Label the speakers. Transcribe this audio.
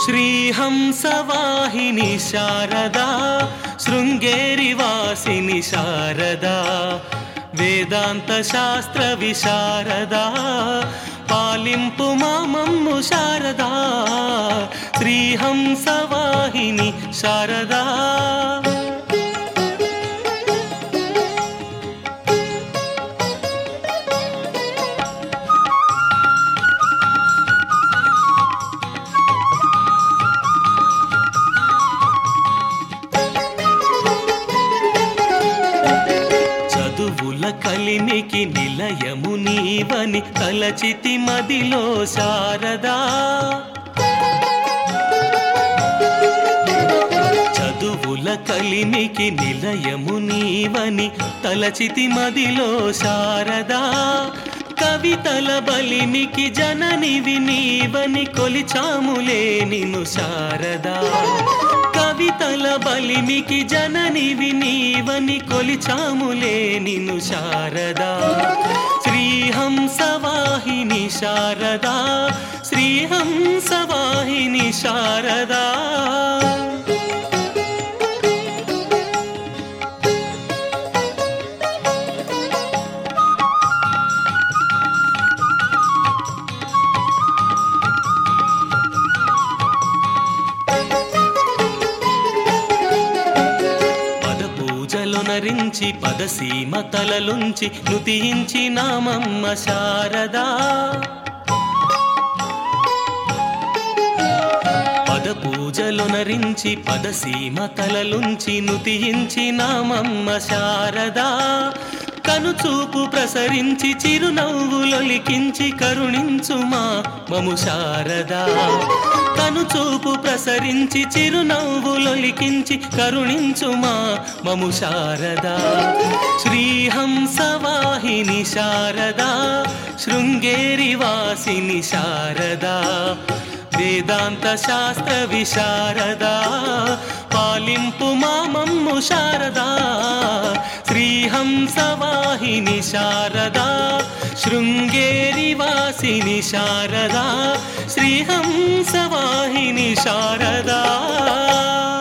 Speaker 1: శ్రీహంసవాహిని శారదా శృంగేరి వాసిని శారదా వేదాంత శాస్త్ర విశారదా పాలింపు మామమ్ము శారదా శ్రీహంసవాహిని శారదా చదువుల కలిమికి నిలయము నీవని తలచితి మదిలో శారదా చదువుల కలిమికి నిలయము నీవని తలచితి మదిలో శారదా కవితల బలిమికి జననివి నీవని కొలిచాములే నిను శారదా కవితల బలిమికి జననివి నీవని కొలిచాములే నిను శారదా శ్రీహంసవాహిని శారదా శ్రీహంసవాహిని శారదా పద పూజలొనరించి పదసీమ తలలుంచి నుతించి నామమ్మ శారదా పద పూజలొనరించి పదసీమ తలలుంచి నుతించి నామమ్మ శారదా కనుచూపు ప్రసరించి చిరునవ్వులొలికించి కరుణించుమా మము శారదా కనుచూపు ప్రసరించి చిరునవ్వులొలికించి కరుణించుమా మము శారదా శ్రీహంసవాహిని శారదా శృంగేరి వాసిని శారదా వేదాంత శాస్త్ర విశారదా పాలింపు మామమ్ము శారదా శ్రీహంసవాహిని శారదా శృంగేరి వాసిని శారదా శ్రీహంసవాహిని శారదా